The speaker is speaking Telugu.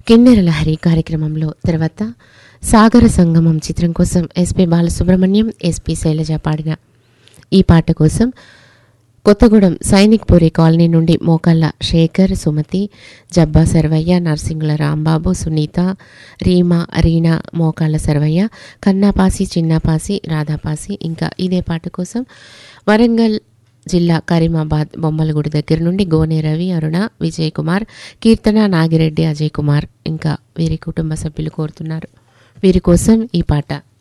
కిన్నెర లహరి కార్యక్రమంలో తర్వాత సాగర సంగమం చిత్రం కోసం ఎస్పి బాలసుబ్రహ్మణ్యం ఎస్పి శైలజ పాడిన ఈ పాట కోసం కొత్తగూడెం సైనిక్ పూరి కాలనీ నుండి మోకళ్ళ శేఖర్ సుమతి జబ్బా సర్వయ్య నర్సింగుల రాంబాబు సునీత రీమా రీనా మోకాళ్ళ సర్వయ్య కన్నాపాసి చిన్నపాసి రాధాపాసి ఇంకా ఇదే పాట కోసం వరంగల్ జిల్లా కరీమాబాద్ బొమ్మలగూడి దగ్గర నుండి గోనె రవి అరుణ విజయ్ కుమార్ కీర్తన నాగిరెడ్డి అజయ్ కుమార్ ఇంకా వీరి కుటుంబ సభ్యులు కోరుతున్నారు వీరి కోసం ఈ పాట